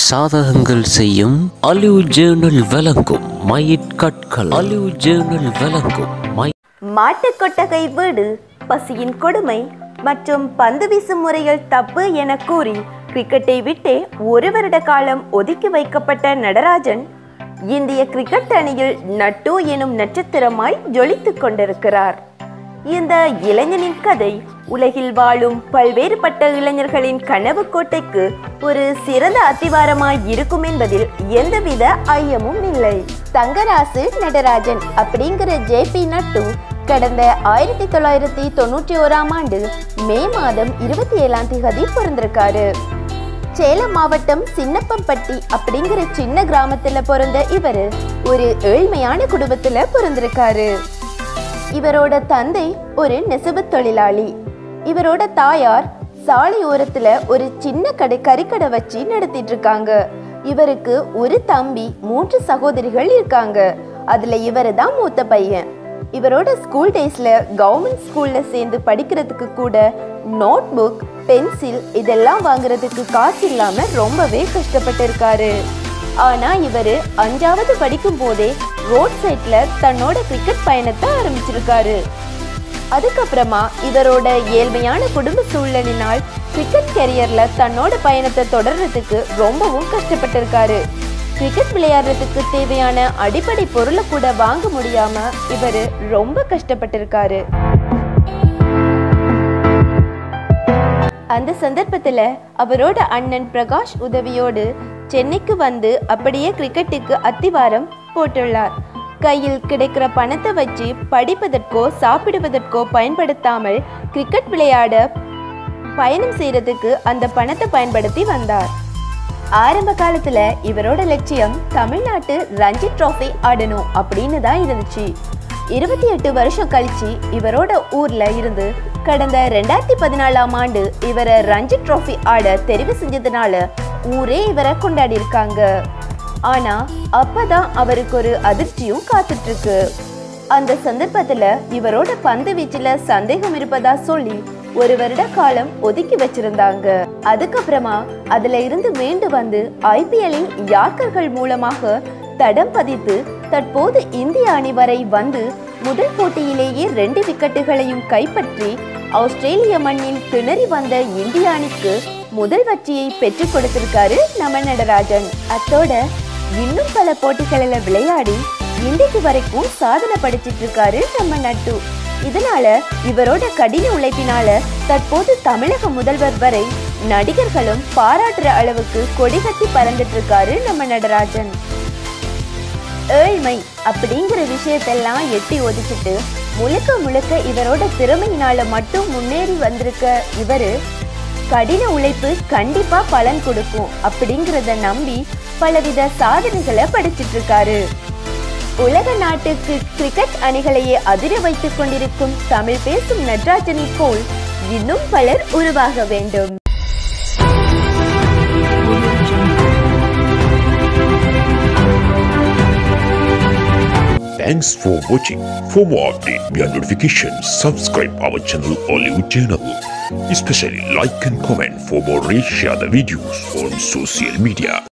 சாதகங்கள் செய்யும் olive journal வழங்கும் மயிட் கற்கள் அலிவ் ஜேர்னல் வழங்கும் மை மாட்டுக் கொட்டகை வீடு பசியின் கொடுமை மற்றும் பந்து வீசும் முறையில் தப்பு என கூறி கிரிக்கெட்டை விட்டே ஒரு வருட காலம் ஒதுக்கி வைக்கப்பட்ட நடராஜன் இந்திய கிரிக்கெட் அணியில் நட்டு எனும் நட்சத்திரமாய் ஜொலித்துக் கொண்டிருக்கிறார் இந்த இளைஞனின் கதை உலகில் வாழும் பல்வேறுபட்ட இளைஞர்களின் கனவு கோட்டைக்கு ஒரு சிறந்த அத்திவாரமாய் இருக்கும் என்பதில் எந்தவித ஐயமும் இல்லை தங்கராசு நடராஜன் அப்படிங்கிற ஜேபி நட்டு கடந்த ஆயிரத்தி தொள்ளாயிரத்தி தொண்ணூற்றி ஓராம் ஆண்டு மே மாதம் இருபத்தி ஏழாம் தேதி பிறந்திருக்காரு சேலம் மாவட்டம் சின்னப்பம்பட்டி அப்படிங்கிற சின்ன கிராமத்துல பிறந்த இவரு ஒரு ஏழ்மையான குடும்பத்துல பிறந்திருக்காரு இவரோட தந்தை ஒரு நெசவு தொழிலாளி இவரோட தாயார் சாலை ஓரத்துல ஒரு சின்ன கடை கறிக்கடை வச்சு நடத்திட்டு இருக்காங்க இவருக்கு ஒரு தம்பி மூன்று சகோதரிகள் இருக்காங்க அதுல இவரு தான் மூத்த பையன் இவரோட ஸ்கூல் டேஸ்ல கவர்மெண்ட் ஸ்கூல்ல சேர்ந்து படிக்கிறதுக்கு கூட நோட் புக் பென்சில் இதெல்லாம் வாங்குறதுக்கு காசு இல்லாம ரொம்பவே கஷ்டப்பட்டு இருக்காரு ஆனா இவரு அஞ்சாவது படிக்கும் போதே ரோட் சைட்ல தன்னோட கிரிக்கெட் பயணத்தை ஆரம்பிச்சிருக்காரு அதுக்கப்புறமா இவரோட ஏழ்மையான குடும்ப சூழலினால் கிரிக்கெட் கெரியர்ல தன்னோட பயணத்தை தொடர்றதுக்கு ரொம்பவும் கஷ்டப்பட்டிருக்காரு கிரிக்கெட் விளையாடுறதுக்கு தேவையான அடிப்படை பொருளை கூட வாங்க முடியாம இவரு ரொம்ப கஷ்டப்பட்டிருக்காரு அந்த சந்தர்ப்பத்துல அவரோட அண்ணன் பிரகாஷ் உதவியோடு சென்னைக்கு வந்து அப்படியே கிரிக்கெட்டுக்கு அத்திவாரம் போட்டுள்ளார் கையில் கிடைக்கிற பணத்தை வச்சு படிப்பதற்கோ சாப்பிடுவதற்கோ பயன்படுத்தாமல் கிரிக்கெட் விளையாட பயணம் செய்யறதுக்கு அந்த பணத்தை பயன்படுத்தி வந்தார் ஆரம்ப காலத்துல இவரோட லட்சியம் தமிழ்நாட்டு ரஞ்சி ட்ராஃபி ஆடணும் அப்படின்னு தான் இருந்துச்சு இருபத்தி எட்டு வருஷம் கழிச்சு இவரோட ஊர்ல இருந்து கடந்த ரெண்டாயிரத்தி பதினாலாம் ஆண்டு இவரை ரஞ்சி ட்ராஃபி ஆட தெரிவு செஞ்சதுனால ஊரே இவரை கொண்டாடி இருக்காங்க ஆனா அப்பதான் அவருக்கு ஒரு அதிர்ச்சியும் காத்துட்டு இருக்கு அந்த சந்தர்ப்பத்துல இவரோட பந்து வீச்சுல சந்தேகம் இருப்பதா சொல்லி ஒரு வருட காலம் ஒதுக்கி வச்சிருந்தாங்க அதுக்கப்புறமா அதுல இருந்து மீண்டு வந்து ஐபிஎல்லின் யாக்கர்கள் மூலமாக தடம் பதித்து தற்போது இந்திய அணி வரை வந்து முதல் போட்டியிலேயே ரெண்டு விக்கெட்டுகளையும் கைப்பற்றி ஆஸ்திரேலிய மண்ணில் திணறி வந்த இந்திய அணிக்கு முதல் வெற்றியை பெற்றுக் கொடுத்திருக்காரு நம்ம நடராஜன் அத்தோட இன்னும் பல போட்டிகளில் விளையாடி இன்றைக்கு வரைக்கும் சாதனை படிச்சிட்டு இருக்காரு நம்ம நட்டு இதனால இவரோட கடின உழைப்பினால தற்போது தமிழக முதல்வர் வரை நடிகர்களும் பாராட்டுற அளவுக்கு கொடிகட்டி பறந்துட்டு இருக்காரு நம்ம நடராஜன் ஏழ்மை அப்படிங்கிற விஷயத்தெல்லாம் எட்டி ஒதுக்கிட்டு முழுக்க முழுக்க இவரோட திறமையினால மட்டும் முன்னேறி வந்திருக்க இவரு கடின உழைப்பு கண்டிப்பா பலன் கொடுக்கும் அப்படிங்கிறத நம்பி பலவித சாதனைகளை படிச்சிட்டு இருக்காரு உலக நாட்டுக்கு கிரிக்கெட் அணிகளையே அதிர வைத்துக் கொண்டிருக்கும் தமிழ் பேசும் நட்ராஜனை போல் இன்னும் பலர் உருவாக வேண்டும் Thanks for watching. For more update via notifications, subscribe our channel Olive channel. Especially like and comment for more reach share the videos on social media.